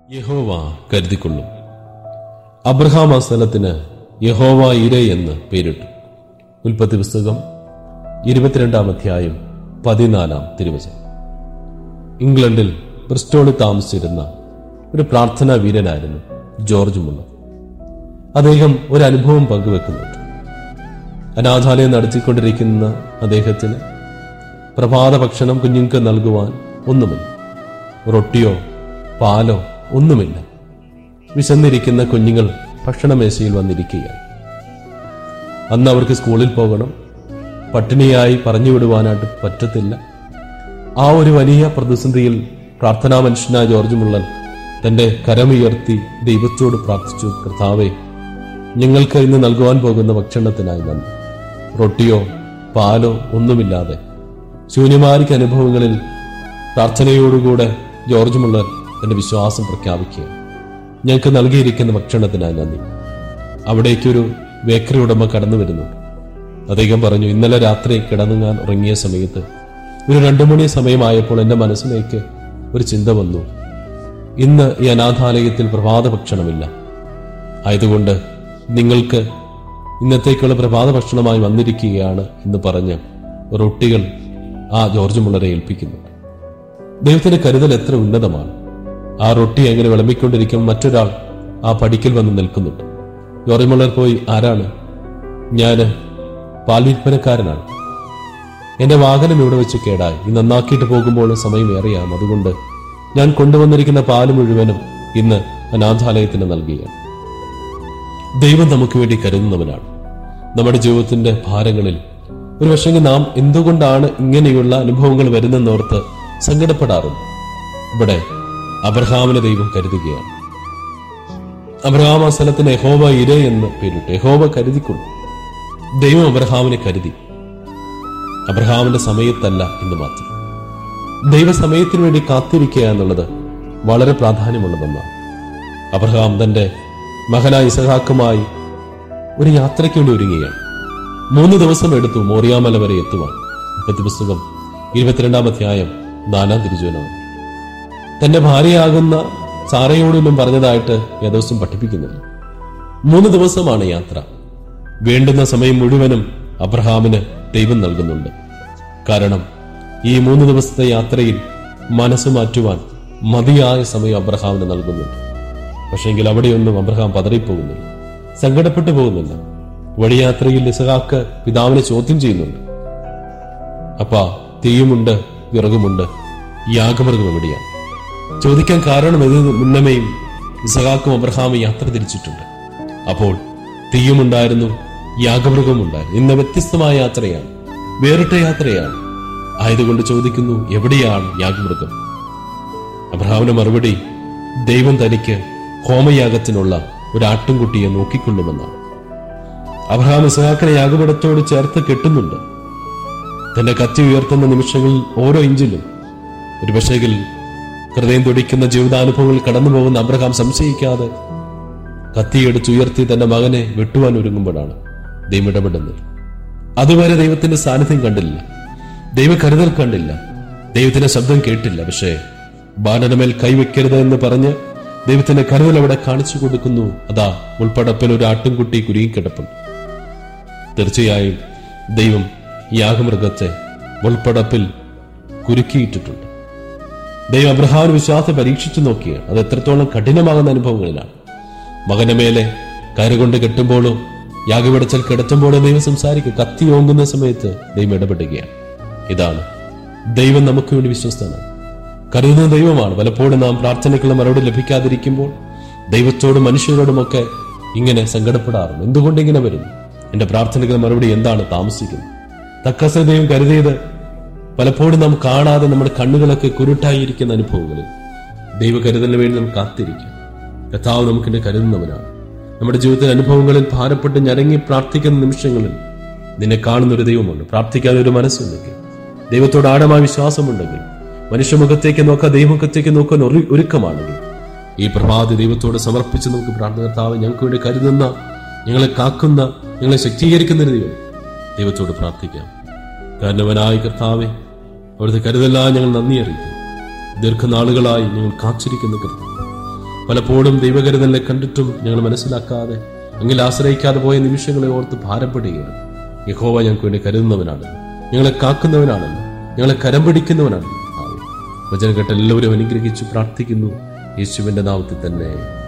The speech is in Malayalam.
യഹോവ കരുതിക്കൊള്ളും അബ്രഹാം ആ സ്ഥലത്തിന് യഹോവ ഇര എന്ന് പേരിട്ടു ഉൽപ്പത്തി പുസ്തകം ഇരുപത്തിരണ്ടാം അധ്യായം പതിനാലാം തിരുവചനം ഇംഗ്ലണ്ടിൽ ബ്രിസ്റ്റോളിൽ താമസിച്ചിരുന്ന ഒരു പ്രാർത്ഥനാ വീരനായിരുന്നു ജോർജ് മുള്ള അദ്ദേഹം ഒരു അനുഭവം പങ്കുവെക്കുന്നുണ്ട് അനാഥാലയം നടത്തിക്കൊണ്ടിരിക്കുന്ന അദ്ദേഹത്തിന് പ്രഭാത ഭക്ഷണം കുഞ്ഞുങ്ങൾക്ക് നൽകുവാൻ ഒന്നുമില്ല റൊട്ടിയോ പാലോ ഒന്നുമില്ല വിശന്നിരിക്കുന്ന കുഞ്ഞുങ്ങൾ ഭക്ഷണമേശയിൽ വന്നിരിക്കുകയാണ് അന്ന് അവർക്ക് സ്കൂളിൽ പോകണം പട്ടിണിയായി പറഞ്ഞു വിടുവാനായിട്ട് പറ്റത്തില്ല ആ ഒരു വലിയ പ്രതിസന്ധിയിൽ പ്രാർത്ഥനാ മനുഷ്യനായ ജോർജ് മുള്ളൻ തന്റെ കരമുയർത്തി ദൈവത്തോട് പ്രാർത്ഥിച്ചു കർത്താവെ ഞങ്ങൾക്ക് ഇന്ന് നൽകുവാൻ പോകുന്ന ഭക്ഷണത്തിനായി നന്ദി റൊട്ടിയോ പാലോ ഒന്നുമില്ലാതെ ശൂന്യമാരിക്ക് അനുഭവങ്ങളിൽ പ്രാർത്ഥനയോടുകൂടെ ജോർജ് മുള്ളർ തന്റെ വിശ്വാസം പ്രഖ്യാപിക്കുക ഞങ്ങൾക്ക് നൽകിയിരിക്കുന്ന ഭക്ഷണത്തിനായി നന്ദി അവിടേക്കൊരു ബേക്കറി ഉടമ കടന്നു വരുന്നുണ്ട് അദ്ദേഹം പറഞ്ഞു ഇന്നലെ രാത്രി കിടന്നു ഞാൻ ഉറങ്ങിയ സമയത്ത് ഒരു രണ്ടു മണി സമയമായപ്പോൾ എൻ്റെ മനസ്സിലേക്ക് ഒരു ചിന്ത വന്നു ഇന്ന് ഈ അനാഥാലയത്തിൽ പ്രഭാത ഭക്ഷണമില്ല ആയതുകൊണ്ട് നിങ്ങൾക്ക് ഇന്നത്തേക്കുള്ള പ്രഭാത ഭക്ഷണമായി വന്നിരിക്കുകയാണ് എന്ന് പറഞ്ഞ് റൊട്ടികൾ ആ ജോർജ് മുള്ളറെ ഏൽപ്പിക്കുന്നുണ്ട് ദൈവത്തിന്റെ കരുതൽ എത്ര ഉന്നതമാണ് ആ റൊട്ടി എങ്ങനെ വിളമ്പിക്കൊണ്ടിരിക്കും മറ്റൊരാൾ ആ പടിക്കൽ വന്ന് നിൽക്കുന്നുണ്ട് ജോർജ് മുള്ളർ പോയി ആരാണ് ഞാന് പാൽ വിൽപ്പനക്കാരനാണ് എന്റെ വാഹനം ഇവിടെ വെച്ച് കേടായി ഈ നന്നാക്കിയിട്ട് പോകുമ്പോൾ സമയം ഏറെയാം അതുകൊണ്ട് ഞാൻ കൊണ്ടുവന്നിരിക്കുന്ന പാല് മുഴുവനും ഇന്ന് അനാഥാലയത്തിന് നൽകുകയാണ് ദൈവം നമുക്ക് വേണ്ടി കരുതുന്നവനാണ് നമ്മുടെ ജീവിതത്തിന്റെ ഭാരങ്ങളിൽ ഒരു പക്ഷെങ്കിൽ നാം എന്തുകൊണ്ടാണ് ഇങ്ങനെയുള്ള അനുഭവങ്ങൾ വരുന്നെന്നോർത്ത് സങ്കടപ്പെടാറുണ്ട് ഇവിടെ അബ്രഹാമിനെ ദൈവം കരുതുകയാണ് അബ്രഹാം ആ സ്ഥലത്തിന് യഹോവ ഇര എന്ന് പേരിട്ടു യഹോവ കരുതിക്കൊള്ളു ദൈവം അബ്രഹാമിനെ കരുതി അബ്രഹാമിന്റെ സമയത്തല്ല എന്ന് മാത്രം ദൈവസമയത്തിനു വേണ്ടി കാത്തിരിക്കുക എന്നുള്ളത് വളരെ പ്രാധാന്യമുള്ളതെന്നാണ് അബ്രഹാം തന്റെ മകനായ ഇസഹാക്കുമായി ഒരു യാത്രയ്ക്ക് വേണ്ടി ഒരുങ്ങുകയാണ് മൂന്ന് ദിവസം എടുത്തു മോറിയാമല വരെ എത്തുവാൻ മുപ്പത്തി പുസ്തകം ഇരുപത്തിരണ്ടാം അധ്യായം നാലാം തിരുജോനാണ് തന്റെ ഭാര്യയാകുന്ന സാറയോടിലും പറഞ്ഞതായിട്ട് യഥോസം പഠിപ്പിക്കുന്നില്ല മൂന്ന് ദിവസമാണ് യാത്ര വേണ്ടുന്ന സമയം മുഴുവനും അബ്രഹാമിന് ദൈവം നൽകുന്നുണ്ട് കാരണം ഈ മൂന്ന് ദിവസത്തെ യാത്രയിൽ മനസ്സ് മാറ്റുവാൻ മതിയായ സമയം അബ്രഹാമിന് നൽകുന്നുണ്ട് പക്ഷെങ്കിൽ അവിടെയൊന്നും അബ്രഹാം പതറിപ്പോകുന്നില്ല സങ്കടപ്പെട്ടു പോകുന്നില്ല വഴിയാത്രയിൽ ഇസഹാക്ക് പിതാവിനെ ചോദ്യം ചെയ്യുന്നുണ്ട് അപ്പാ തീയുമുണ്ട് വിറകുമുണ്ട് യാഗമൃഗം എവിടെയാണ് ചോദിക്കാൻ കാരണം ഇത് മുന്നമേയും ഇസഹാക്കും അബ്രഹാമും യാത്ര തിരിച്ചിട്ടുണ്ട് അപ്പോൾ തീയുമുണ്ടായിരുന്നു യാഗമൃഗവും ഉണ്ടായിരുന്നു ഇന്ന് വ്യത്യസ്തമായ യാത്രയാണ് വേറിട്ട യാത്രയാണ് ആയതുകൊണ്ട് ചോദിക്കുന്നു എവിടെയാണ് യാഗമൃഗം അബ്രഹാമിന്റെ മറുപടി ദൈവം തനിക്ക് ഹോമയാഗത്തിനുള്ള ഒരു ആട്ടുംകുട്ടിയെ നോക്കിക്കൊള്ളുമെന്നാണ് അബ്രഹാം ഇസഹാക്കിനെ യാഗപടത്തോട് ചേർത്ത് കെട്ടുന്നുണ്ട് തന്റെ കത്തി ഉയർത്തുന്ന നിമിഷങ്ങളിൽ ഓരോ ഇഞ്ചിലും ഒരു പക്ഷേങ്കിൽ ഹൃദയം തുടിക്കുന്ന ജീവിതാനുഭവങ്ങളിൽ കടന്നു പോകുന്ന അബ്രഹാം സംശയിക്കാതെ കത്തിയെടുത്ത് ഉയർത്തി തന്റെ മകനെ വെട്ടുവാൻ ഒരുങ്ങുമ്പോഴാണ് ദൈവം ഇടപെടുന്നത് അതുവരെ ദൈവത്തിന്റെ സാന്നിധ്യം കണ്ടില്ല ദൈവ കരുതൽ കണ്ടില്ല ദൈവത്തിന്റെ ശബ്ദം കേട്ടില്ല പക്ഷേ ബാലനമേൽ കൈവയ്ക്കരുത് എന്ന് പറഞ്ഞ് ദൈവത്തിന്റെ കരുതൽ അവിടെ കാണിച്ചു കൊടുക്കുന്നു അതാ ഉൾപ്പടപ്പിൽ ഒരു ആട്ടുംകുട്ടി കുരുങ്ങിക്കിടപ്പുണ്ട് തീർച്ചയായും ദൈവം യാഗമൃഗത്തെ ഉൾപ്പടപ്പിൽ കുരുക്കിയിട്ടിട്ടുണ്ട് ദൈവം അബ്രഹാം വിശ്വാസം പരീക്ഷിച്ചു നോക്കിയ അത് എത്രത്തോളം കഠിനമാകുന്ന അനുഭവങ്ങളിലാണ് മകന്റെ മേലെ കയറുകൊണ്ട് കെട്ടുമ്പോഴോ യാഗവിടച്ചൽ കിടത്തുമ്പോഴോ ദൈവം സംസാരിക്കും കത്തി ഓങ്ങുന്ന സമയത്ത് ദൈവം ഇടപെടുകയാണ് ഇതാണ് ദൈവം നമുക്ക് വേണ്ടി വിശ്വസ്തനാണ് കരുതുന്ന ദൈവമാണ് പലപ്പോഴും നാം പ്രാർത്ഥനയ്ക്കുള്ള മറുപടി ലഭിക്കാതിരിക്കുമ്പോൾ ദൈവത്തോടും മനുഷ്യരോടുമൊക്കെ ഇങ്ങനെ സങ്കടപ്പെടാറുണ്ട് എന്തുകൊണ്ട് ഇങ്ങനെ വരുന്നു എന്റെ പ്രാർത്ഥനയ്ക്കുള്ള മറുപടി എന്താണ് താമസിക്കുന്നത് തക്കസ ദൈവം കരുതിയത് പലപ്പോഴും നാം കാണാതെ നമ്മുടെ കണ്ണുകളൊക്കെ കുരുട്ടായിരിക്കുന്ന അനുഭവങ്ങളിൽ ദൈവകരുതലിന് വേണ്ടി നാം കാത്തിരിക്കും കഥാവ് നമുക്കെന്നെ കരുതുന്നവനാണ് നമ്മുടെ ജീവിതത്തിലെ അനുഭവങ്ങളിൽ ഭാരപ്പെട്ട് ഞരങ്ങി പ്രാർത്ഥിക്കുന്ന നിമിഷങ്ങളിൽ നിന്നെ കാണുന്ന ഒരു ദൈവമുണ്ട് പ്രാർത്ഥിക്കാൻ ഒരു മനസ്സുണ്ടെങ്കിൽ ദൈവത്തോട് ആഴമായ വിശ്വാസമുണ്ടെങ്കിൽ മനുഷ്യമുഖത്തേക്ക് നോക്കാൻ ദൈവമുഖത്തേക്ക് നോക്കാൻ ഒരു ഒരുക്കമാണെങ്കിൽ ഈ പ്രഭാതി ദൈവത്തോട് സമർപ്പിച്ച് നമുക്ക് പ്രാർത്ഥന കർത്താവ് ഞങ്ങൾക്ക് വേണ്ടി കരുതുന്ന ഞങ്ങളെ കാക്കുന്ന ഞങ്ങളെ ശക്തീകരിക്കുന്ന ഒരു ദൈവം ദൈവത്തോട് പ്രാർത്ഥിക്കാം കാരണവനായ കർത്താവെ അവിടുത്തെ കരുതലായി ഞങ്ങൾ നന്ദി അറിയിക്കുന്നു ദീർഘനാളുകളായി ഞങ്ങൾ കാത്തിരിക്കുന്ന കർത്താവ് പലപ്പോഴും ദൈവകരുതലിനെ കണ്ടിട്ടും ഞങ്ങൾ മനസ്സിലാക്കാതെ അങ്ങിൽ ആശ്രയിക്കാതെ പോയ നിമിഷങ്ങളെ ഓർത്ത് ഭാരപ്പെടുകയാണ് യഹോവ ഞങ്ങൾക്ക് വേണ്ടി കരുതുന്നവനാണ് ഞങ്ങളെ കാക്കുന്നവനാണെന്ന് ഞങ്ങളെ കരം പിടിക്കുന്നവനാണ് വചനം കേട്ട എല്ലാവരും അനുഗ്രഹിച്ചു പ്രാർത്ഥിക്കുന്നു യേശുവിന്റെ നാമത്തിൽ തന്നെ